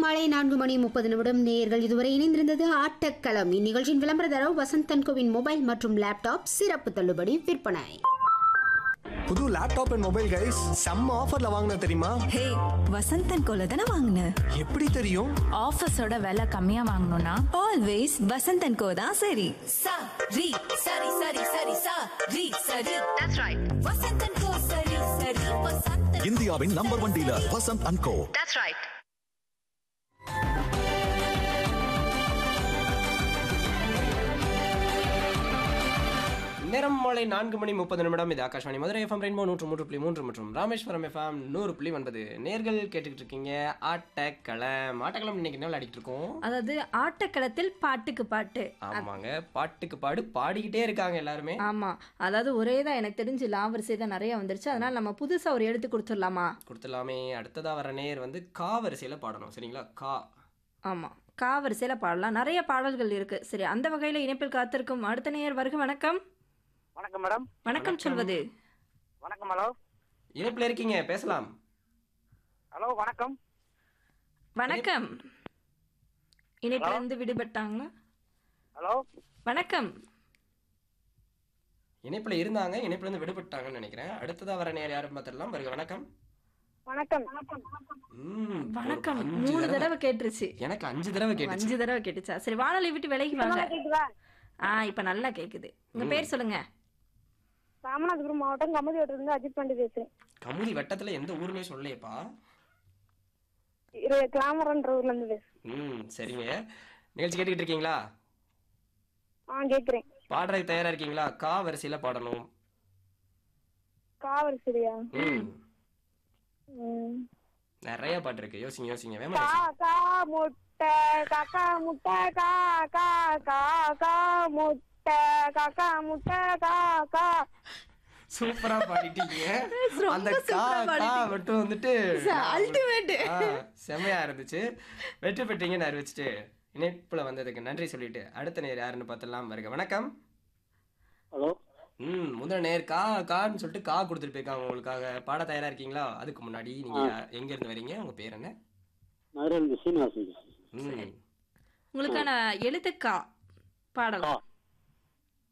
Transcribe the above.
மாலை நான்கு மணி முப்பது நிமிடம் நேயர்கள் இதுவரை இணைந்திருந்தது ஆட்டக்களம் இந்நிகழ்ச்சியின் விளம்பரதாரர் வசந்தன்கோவின் மொபைல் மற்றும் லேப்டாப் சிறப்பு தள்ளுபடி விற்பனை புது லேப்டாப் அண்ட் மொபைல் கைஸ் செம்ம ஆஃபர்ல வாங்கின தெரியுமா ஹே வசந்தன் கோல தானே வாங்கின எப்படி தெரியும் ஆஃபீஸோட விலை கம்மியா வாங்கணும்னா ஆல்வேஸ் வசந்தன் கோ தான் சரி sa ri sari sari sari sa ri sari that's right vasantan ko sari sari vasantan இந்தியாவின் number one dealer Vasanth and co that's right நேரம் மாலை நான்கு மணி முப்பது நிமிடம் இது ஆகாஷ்வாணி மதுரை எஃப்எம் ரெயின்போ நூற்று மூன்று புள்ளி மூன்று மற்றும் ராமேஸ்வரம் எஃப்எம் நூறு புள்ளி ஒன்பது நேர்கள் கேட்டுக்கிட்டு இருக்கீங்க ஆட்டக்களம் ஆட்டக்களம் இன்னைக்கு என்ன விளையாடிட்டு இருக்கோம் அதாவது ஆட்டக்களத்தில் பாட்டுக்கு பாட்டு ஆமாங்க பாட்டுக்கு பாடு பாடிக்கிட்டே இருக்காங்க எல்லாருமே ஆமா அதாவது ஒரே தான் எனக்கு தெரிஞ்சு லாவரிசை தான் நிறைய வந்துருச்சு அதனால நம்ம புதுசா ஒரு எழுத்து கொடுத்துடலாமா கொடுத்துடலாமே அடுத்ததா வர நேர் வந்து கா வரிசையில பாடணும் சரிங்களா கா ஆமா கா வரிசையில பாடலாம் நிறைய பாடல்கள் இருக்கு சரி அந்த வகையில இணைப்பில் காத்திருக்கும் அடுத்த நேயர் வருக வணக்கம் வணக்கம் மேடம் வணக்கம் சொல்வது வணக்கம் ஹலோ இணைப்புல இருக்கீங்க பேசலாம் ஹலோ வணக்கம் வணக்கம் இணைப்புல இருந்து விடுபட்டாங்களா ஹலோ வணக்கம் இணைப்புல இருந்தாங்க இணைப்புல இருந்து விடுபட்டாங்கன்னு நினைக்கிறேன் அடுத்ததா வர நேர் யாரும் பார்த்துடலாம் வருக வணக்கம் வணக்கம் ம், ஒரு வணக்கம் அஞ்சு மூணு தடவை. தடவை கேட்டுருச்சு எனக்கு அஞ்சு தடவை கேட்டுச்சு அஞ்சு தடவை கேட்டுச்சா சரி வானொலி விட்டு விலகி வாங்க கேக்குதா ஆ இப்ப நல்லா கேக்குது உங்க பேர் சொல்லுங்க ராமநாதபுரம் மாவட்டம் கமதியோட்டில இருந்து அஜித் பாண்டி பேசுறேன் கமுதி வட்டத்துல எந்த ஊருமே சொல்லையப்பா இரு கிளாமரன்ற ஊர்ல இருந்து பேசுறேன் ம் சரிங்க நிகழ்ச்சி கேட்டுக்கிட்டு இருக்கீங்களா ஆ கேக்குறேன் பாடுறதுக்கு தயாரா இருக்கீங்களா கா வரிசையில பாடணும் காவல் சரியா ம் ம். நிறைய பாட்டு இருக்கு யோசிங்க யோசிங்க வேமா காக்கா முட்டை காக்கா முட்டை காக்கா காக்கா முட்டை காக்கா முட்டை காக்கா சூப்பரா பாடிட்டீங்க அந்த கா கா மட்டும் வந்துட்டு அல்டிமேட் ஆ, செமையா இருந்துச்சு வெற்றி பெற்றீங்கன்னு அறிவிச்சிட்டு இணைப்புல வந்ததுக்கு நன்றி சொல்லிட்டு அடுத்த நேர் யாருன்னு பார்த்துடலாம் வருக வணக்கம் ஹலோ ம் முதல் நேர் கா கான்னு சொல்லிட்டு கா கொடுத்துட்டு போயிருக்காங்க உங்களுக்காக பாட தயாரா இருக்கீங்களா அதுக்கு முன்னாடி நீங்க எங்க இருந்து வரீங்க உங்க பேர் என்ன மதுரையிலிருந்து சீனிவாசன் ம் உங்களுக்கான எழுத்து கா பாடலாம்